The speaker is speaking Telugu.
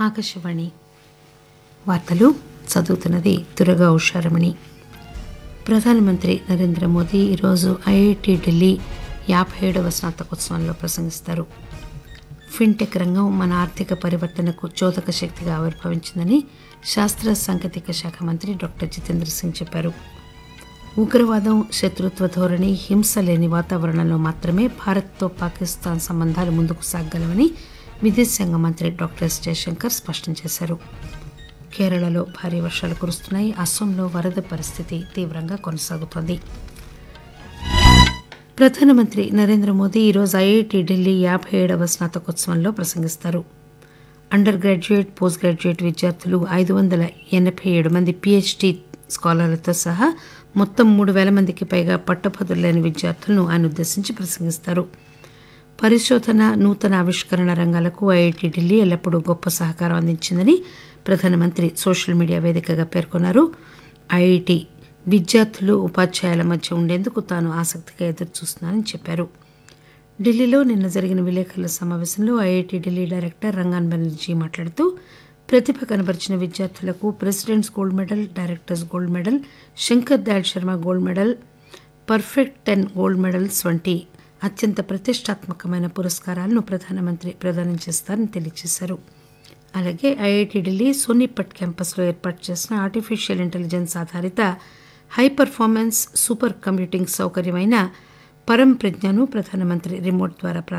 ఆకాశవాణి వార్తలు చదువుతున్నది దురగా ఉషారమణి ప్రధానమంత్రి నరేంద్ర మోదీ ఈరోజు ఐఐటి ఢిల్లీ యాభై ఏడవ స్నాతకోత్సవంలో ప్రసంగిస్తారు ఫిన్టెక్ రంగం మన ఆర్థిక పరివర్తనకు చోదక శక్తిగా ఆవిర్భవించిందని శాస్త్ర సాంకేతిక శాఖ మంత్రి డాక్టర్ జితేంద్ర సింగ్ చెప్పారు ఉగ్రవాదం శత్రుత్వ ధోరణి హింస లేని వాతావరణంలో మాత్రమే భారత్తో పాకిస్తాన్ సంబంధాలు ముందుకు సాగగలవని విదేశాంగ మంత్రి డాక్టర్ ఎస్ జయశంకర్ స్పష్టం చేశారు కేరళలో భారీ వర్షాలు కురుస్తున్నాయి అస్సోంలో వరద పరిస్థితి తీవ్రంగా కొనసాగుతోంది ప్రధానమంత్రి నరేంద్ర మోదీ ఈరోజు ఐఐటి ఢిల్లీ యాభై ఏడవ స్నాతకోత్సవంలో ప్రసంగిస్తారు అండర్ గ్రాడ్యుయేట్ పోస్ట్ గ్రాడ్యుయేట్ విద్యార్థులు ఐదు వందల ఎనభై ఏడు మంది పిహెచ్డి స్కాలర్లతో సహా మొత్తం మూడు వేల మందికి పైగా పట్టభద్రులైన విద్యార్థులను ఆయన ఉద్దేశించి ప్రసంగిస్తారు పరిశోధన నూతన ఆవిష్కరణ రంగాలకు ఐఐటి ఢిల్లీ ఎల్లప్పుడూ గొప్ప సహకారం అందించిందని ప్రధానమంత్రి సోషల్ మీడియా వేదికగా పేర్కొన్నారు ఐఐటి విద్యార్థులు ఉపాధ్యాయుల మధ్య ఉండేందుకు తాను ఆసక్తిగా ఎదురుచూస్తున్నానని చెప్పారు ఢిల్లీలో నిన్న జరిగిన విలేకరుల సమావేశంలో ఐఐటి ఢిల్లీ డైరెక్టర్ రంగాన్ బెనర్జీ మాట్లాడుతూ ప్రతిభ కనబరిచిన విద్యార్థులకు president's gold medal director's gold medal Shankar Dayal Sharma gold medal perfect ten gold medals వంటి అత్యంత ప్రతిష్టాత్మకమైన పురస్కారాలను ప్రధానమంత్రి ప్రదానం చేస్తారని తెలియజేశారు అలాగే ఐఐటి ఢిల్లీ సోనీపట్ క్యాంపస్లో ఏర్పాటు చేసిన ఆర్టిఫిషియల్ ఇంటెలిజెన్స్ ఆధారిత హై పర్ఫార్మెన్స్ సూపర్ కంప్యూటింగ్ సౌకర్యమైన పరం ప్రజ్ఞను ప్రధానమంత్రి రిమోట్ ద్వారా